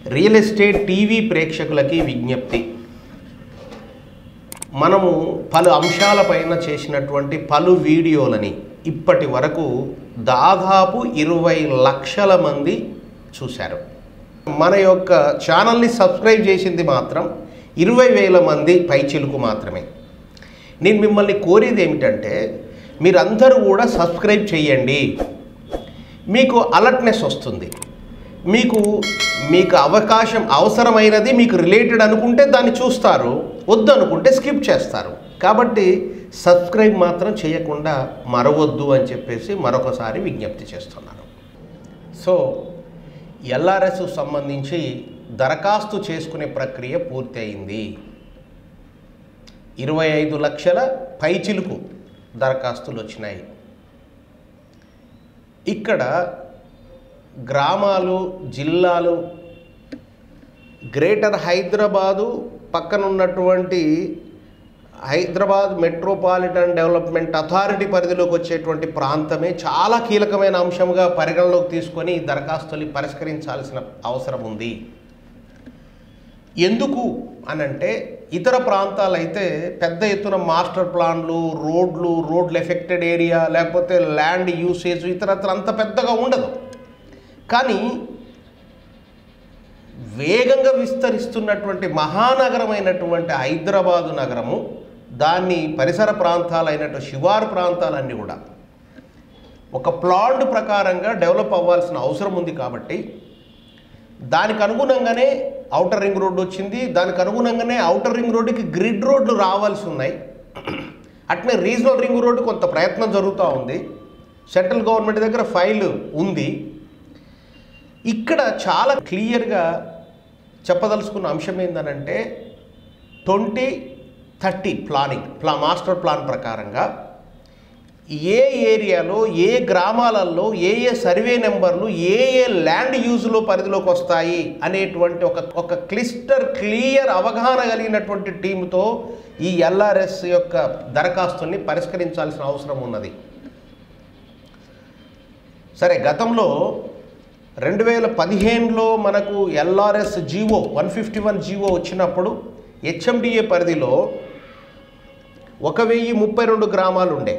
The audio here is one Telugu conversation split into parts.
రియల్ ఎస్టేట్ టీవీ ప్రేక్షకులకి విజ్ఞప్తి మనము పలు అంశాలపైన చేసినటువంటి పలు వీడియోలని ఇప్పటి వరకు దాదాపు ఇరవై లక్షల మంది చూశారు మన యొక్క ఛానల్ని సబ్స్క్రైబ్ చేసింది మాత్రం ఇరవై వేల మంది పైచిలుకు మాత్రమే నేను మిమ్మల్ని కోరేది ఏమిటంటే మీరందరూ కూడా సబ్స్క్రైబ్ చేయండి మీకు అలర్ట్నెస్ వస్తుంది మీకు మీకు అవకాశం అవసరమైనది మీకు రిలేటెడ్ అనుకుంటే దాన్ని చూస్తారు వద్దు అనుకుంటే స్కిప్ చేస్తారు కాబట్టి సబ్స్క్రైబ్ మాత్రం చేయకుండా మరవద్దు అని చెప్పేసి మరొకసారి విజ్ఞప్తి చేస్తున్నాను సో ఎల్ఆర్ఎస్ సంబంధించి దరఖాస్తు చేసుకునే ప్రక్రియ పూర్తి అయింది ఇరవై ఐదు లక్షల పైచిలుకు దరఖాస్తులు వచ్చినాయి ఇక్కడ గ్రామాలు జిల్లాలు గ్రేటర్ హైదరాబాదు పక్కన ఉన్నటువంటి హైదరాబాద్ మెట్రోపాలిటన్ డెవలప్మెంట్ అథారిటీ పరిధిలోకి వచ్చేటువంటి ప్రాంతమే చాలా కీలకమైన అంశంగా పరిగణలోకి తీసుకొని ఈ దరఖాస్తుని పరిష్కరించాల్సిన అవసరం ఉంది ఎందుకు అనంటే ఇతర ప్రాంతాలైతే పెద్ద ఎత్తున మాస్టర్ ప్లాన్లు రోడ్లు రోడ్లు ఎఫెక్టెడ్ ఏరియా లేకపోతే ల్యాండ్ యూసేజ్ ఇతరత్ర అంత పెద్దగా ఉండదు కానీ వేగంగా విస్తరిస్తున్నటువంటి మహానగరమైనటువంటి హైదరాబాదు నగరము దాన్ని పరిసర ప్రాంతాలైనటువంటి శివారు ప్రాంతాలన్నీ కూడా ఒక ప్లాండ్ ప్రకారంగా డెవలప్ అవ్వాల్సిన అవసరం ఉంది కాబట్టి దానికి అనుగుణంగానే అవుటర్ రింగ్ రోడ్డు వచ్చింది దానికి అనుగుణంగానే అవుటర్ రింగ్ రోడ్డుకి గ్రిడ్ రోడ్లు రావాల్సి ఉన్నాయి అట్నే రీజనల్ రింగ్ రోడ్డు కొంత ప్రయత్నం జరుగుతూ ఉంది సెంట్రల్ గవర్నమెంట్ దగ్గర ఫైల్ ఉంది ఇక్కడ చాలా క్లియర్గా చెప్పదలుచుకున్న అంశం ఏంటనంటే ట్వంటీ థర్టీ ప్లానింగ్ ప్లా మాస్టర్ ప్లాన్ ప్రకారంగా ఏ ఏరియాలో ఏ గ్రామాలలో ఏ ఏ సర్వే నెంబర్లు ఏ ఏ ల్యాండ్ యూజ్లో పరిధిలోకి వస్తాయి అనేటువంటి ఒక ఒక క్లిస్టర్ క్లియర్ అవగాహన కలిగినటువంటి టీంతో ఈ ఎల్ఆర్ఎస్ యొక్క దరఖాస్తుని పరిష్కరించాల్సిన అవసరం ఉన్నది సరే గతంలో రెండు వేల పదిహేనులో మనకు LRS GO one fifty one GO వచ్చినప్పుడు హెచ్ఎండిఏ పరిధిలో ఒక వెయ్యి ముప్పై రెండు గ్రామాలు ఉండే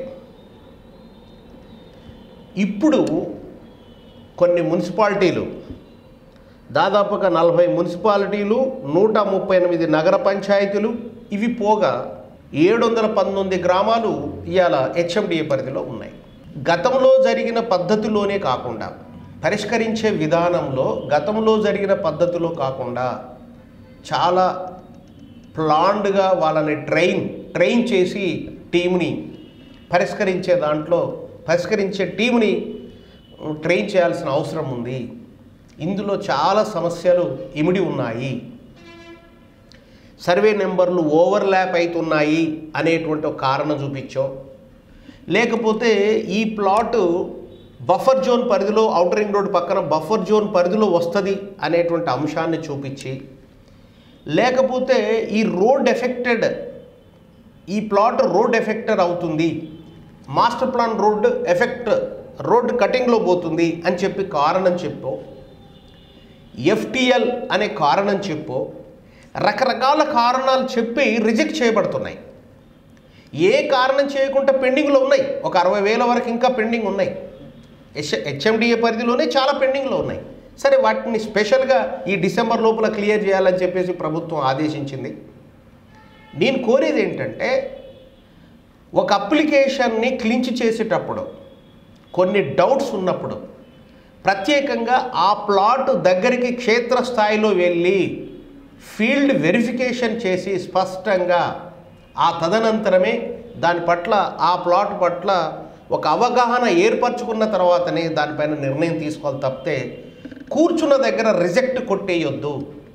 ఇప్పుడు కొన్ని మున్సిపాలిటీలు దాదాపుగా నలభై మున్సిపాలిటీలు నూట ముప్పై ఎనిమిది నగర పంచాయతీలు ఇవి పోగా ఏడు వందల పంతొమ్మిది గ్రామాలు ఇవాళ హెచ్ఎండిఏ పరిధిలో ఉన్నాయి గతంలో జరిగిన పద్ధతిలోనే కాకుండా పరిష్కరించే విధానంలో గతంలో జరిగిన పద్ధతిలో కాకుండా చాలా ప్లాండ్గా వాళ్ళని ట్రైన్ ట్రైన్ చేసి టీంని పరిష్కరించే దాంట్లో పరిష్కరించే టీంని ట్రైన్ చేయాల్సిన అవసరం ఉంది ఇందులో చాలా సమస్యలు ఇమిడి ఉన్నాయి సర్వే నెంబర్లు ఓవర్లాప్ అవుతున్నాయి అనేటువంటి ఒక కారణం చూపించో లేకపోతే ఈ ప్లాట్ బఫర్ జోన్ పరిధిలో అవుటర్ రింగ్ రోడ్ పక్కన బఫర్ జోన్ పరిధిలో వస్తుంది అనేటువంటి అంశాన్ని చూపించి లేకపోతే ఈ రోడ్ ఎఫెక్టెడ్ ఈ ప్లాట్ రోడ్ ఎఫెక్టెడ్ అవుతుంది master plan road effect road కటింగ్లో పోతుంది అని చెప్పి కారణం చెప్పు ఎఫ్టిఎల్ అనే కారణం చెప్పు రకరకాల కారణాలు చెప్పి రిజెక్ట్ చేయబడుతున్నాయి ఏ కారణం చేయకుండా పెండింగ్లో ఉన్నాయి ఒక అరవై వేల వరకు ఇంకా పెండింగ్ ఉన్నాయి హెచ్ హెచ్ఎండిఏ పరిధిలోనే చాలా పెండింగ్లో ఉన్నాయి సరే వాటిని స్పెషల్గా ఈ డిసెంబర్ లోపల క్లియర్ చేయాలని చెప్పేసి ప్రభుత్వం ఆదేశించింది నేను కోరేది ఏంటంటే ఒక అప్లికేషన్ని క్లించ్ చేసేటప్పుడు కొన్ని డౌట్స్ ఉన్నప్పుడు ప్రత్యేకంగా ఆ ప్లాట్ దగ్గరికి క్షేత్రస్థాయిలో వెళ్ళి ఫీల్డ్ వెరిఫికేషన్ చేసి స్పష్టంగా ఆ తదనంతరమే దాని పట్ల ఆ ప్లాట్ పట్ల ఒక అవగాహన ఏర్పరచుకున్న తర్వాతనే దానిపైన నిర్ణయం తీసుకోవాలి తప్పితే కూర్చున్న దగ్గర రిజెక్ట్ కొట్టేయొద్దు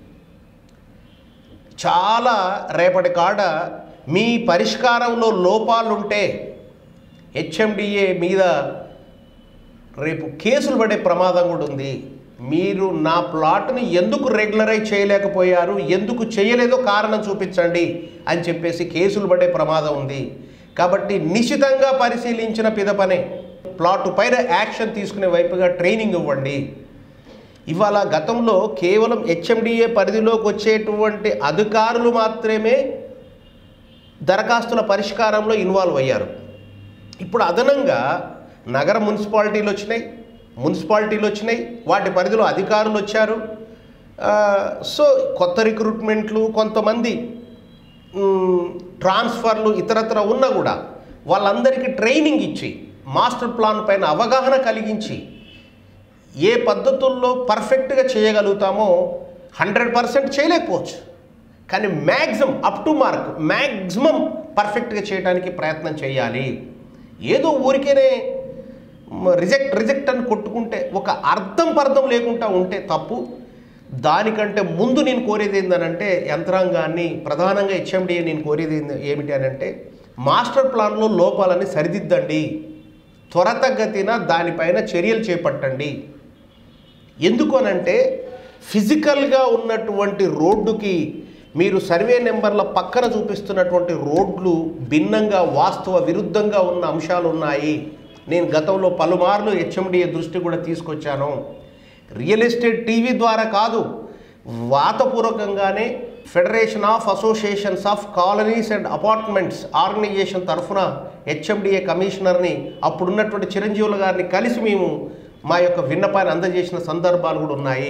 చాలా రేపటి కాడ మీ పరిష్కారంలో లోపాలుంటే హెచ్ఎండిఏ మీద రేపు కేసులు పడే ప్రమాదం కూడా ఉంది మీరు నా ప్లాట్ని ఎందుకు రెగ్యులరైజ్ చేయలేకపోయారు ఎందుకు చేయలేదో కారణం చూపించండి అని చెప్పేసి కేసులు పడే ప్రమాదం ఉంది కాబట్టి నిశితంగా పరిశీలించిన పిదపనే ప్లాట్ పైన యాక్షన్ తీసుకునే వైపుగా ట్రైనింగ్ ఇవ్వండి ఇవాళ గతంలో కేవలం హెచ్ఎండిఏ పరిధిలోకి వచ్చేటువంటి అధికారులు మాత్రమే దరఖాస్తుల పరిష్కారంలో ఇన్వాల్వ్ అయ్యారు ఇప్పుడు అదనంగా నగర మున్సిపాలిటీలు వచ్చినాయి మున్సిపాలిటీలు వచ్చినాయి వాటి పరిధిలో అధికారులు వచ్చారు ఆ, సో కొత్త రిక్రూట్మెంట్లు కొంతమంది మ్, ట్రాన్స్ఫర్లు ఇతరత్ర ఉన్నా కూడా వాళ్ళందరికీ ట్రైనింగ్ ఇచ్చి మాస్టర్ ప్లాన్ పైన అవగాహన కలిగించి ఏ పద్ధతుల్లో పర్ఫెక్ట్గా చేయగలుగుతామో హండ్రెడ్ పర్సెంట్ చేయలేకపోవచ్చు కానీ maximum up to mark maximum పర్ఫెక్ట్గా చేయడానికి ప్రయత్నం చేయాలి ఏదో ఊరికేనే రిజెక్ట్ రిజెక్ట్ అని కొట్టుకుంటే ఒక అర్థం పర్థం లేకుండా ఉంటే తప్పు దానికంటే ముందు నేను కోరేది ఏంటనంటే యంత్రాంగాన్ని ప్రధానంగా హెచ్ఎండిఏ నేను కోరేది ఏంది- ఏమిటి అని అంటే మాస్టర్ ప్లాన్లో లోపాలని సరిదిద్దండి త్వరతగతిన దానిపైన చర్యలు చేపట్టండి ఎందుకు అనంటే ఫిజికల్గా ఉన్నటువంటి రోడ్డుకి మీరు సర్వే నెంబర్ల పక్కన చూపిస్తున్నటువంటి రోడ్లు భిన్నంగా వాస్తవ విరుద్ధంగా ఉన్న అంశాలు ఉన్నాయి నేను గతంలో పలుమార్లు హెచ్ఎండిఏ దృష్టి కూడా తీసుకొచ్చాను రియల్ ఎస్టేట్ టీవీ ద్వారా కాదు వాతపూర్వకంగానే federation of associations of colonies and apartments organisation తరఫున హెచ్ఎండిఏ కమిషనర్ని అప్పుడున్నటువంటి చిరంజీవుల గారిని కలిసి మేము మా యొక్క విన్నపాన్ని అందజేసిన సందర్భాలు కూడా ఉన్నాయి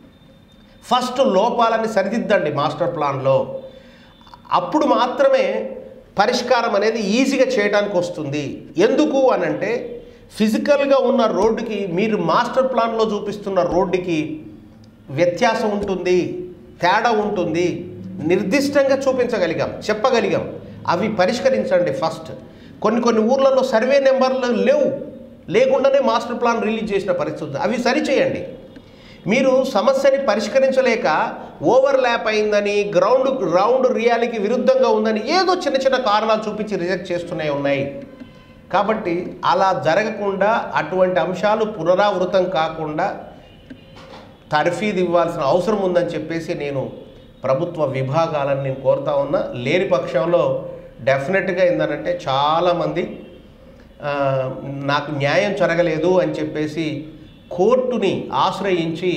ఫస్ట్ లోపాలని సరిదిద్దండి మాస్టర్ ప్లాన్లో అప్పుడు మాత్రమే పరిష్కారం అనేది ఈజీగా చేయడానికి వస్తుంది ఎందుకు అనంటే ఫిజికల్గా ఉన్న రోడ్డుకి మీరు మాస్టర్ ప్లాన్లో చూపిస్తున్న రోడ్డుకి వ్యత్యాసం ఉంటుంది తేడా ఉంటుంది నిర్దిష్టంగా చూపించగలిగాం చెప్పగలిగాం అవి పరిష్కరించండి ఫస్ట్ కొన్ని కొన్ని ఊర్లలో సర్వే నెంబర్లు లేవు లేకుండానే మాస్టర్ ప్లాన్ రిలీజ్ చేసిన పరిస్థితి ఉంది. అవి సరిచేయండి మీరు సమస్యని పరిష్కరించలేక ఓవర్ ల్యాప్ అయిందని గ్రౌండ్ గ్రౌండ్ రియాలిటీకి విరుద్ధంగా ఉందని ఏదో చిన్న చిన్న కారణాలు చూపించి రిజెక్ట్ చేస్తూనే ఉన్నాయి కాబట్టి అలా జరగకుండా అటువంటి అంశాలు పునరావృతం కాకుండా తర్ఫీదు ఇవ్వాల్సిన అవసరం ఉందని చెప్పేసి నేను ప్రభుత్వ విభాగాలను నేను కోరుతా ఉన్నా లేని పక్షంలో డెఫినెట్గా ఏంటంటే చాలామంది ఆ, నాకు న్యాయం జరగలేదు అని చెప్పేసి కోర్టుని ఆశ్రయించి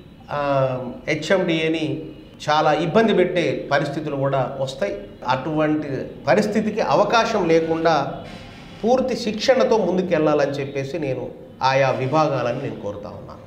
హెచ్ఎండిఏని చాలా ఇబ్బంది పెట్టే పరిస్థితులు కూడా వస్తాయి అటువంటి పరిస్థితికి అవకాశం లేకుండా పూర్తి శిక్షణతో ముందుకెళ్ళాలని చెప్పేసి నేను ఆయా విభాగాలను నేను కోరుతా ఉన్నాను